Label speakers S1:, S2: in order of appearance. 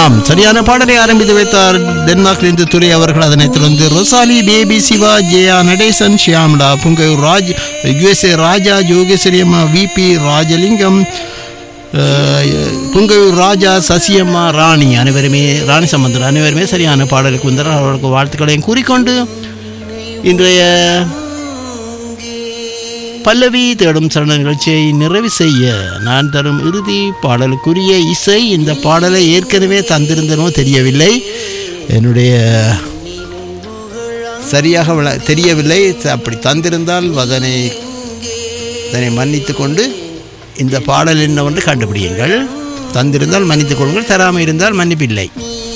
S1: ஆம் சரியான பாடலை ஆரம்பித்து வைத்தார் டென்மார்க்கிலிருந்து துறை அவர்கள் அதனைத் தொடர்ந்து Rosalie Baby Siva Jaya Nadesan Shyamala Punkaiyur Raj USA Raja Jogeswari அம்மா விபி ராஜலிங்கம் அஹ், புங்கையூர் ராஜா சசியம்மா ராணி அனைவருமே ராணி சம்பந்தர் அனைவருமே சரியான பாடலுக்கு வந்தார் அவர்களுக்கு வாழ்த்துக்களையும் கூறிக்கொண்டு இன்றைய பல்லவி தேடும் சரண நிகழ்ச்சியை நிறைவு செய்ய நான் தரும் இறுதி பாடலுக்குரிய இசை இந்த பாடலை ஏற்கனவே தந்திருந்தனோ தெரியவில்லை என்னுடைய சரியாக விள- தெரியவில்லை அப்படி தந்திருந்தால் அதனை அதனை மன்னித்து கொண்டு இந்த பாடல் என்னவென்று கண்டுபிடியுங்கள் தந்திருந்தால் மன்னித்துக் கொள்ளுங்கள் தராமல் இருந்தால் மன்னிப்பில்லை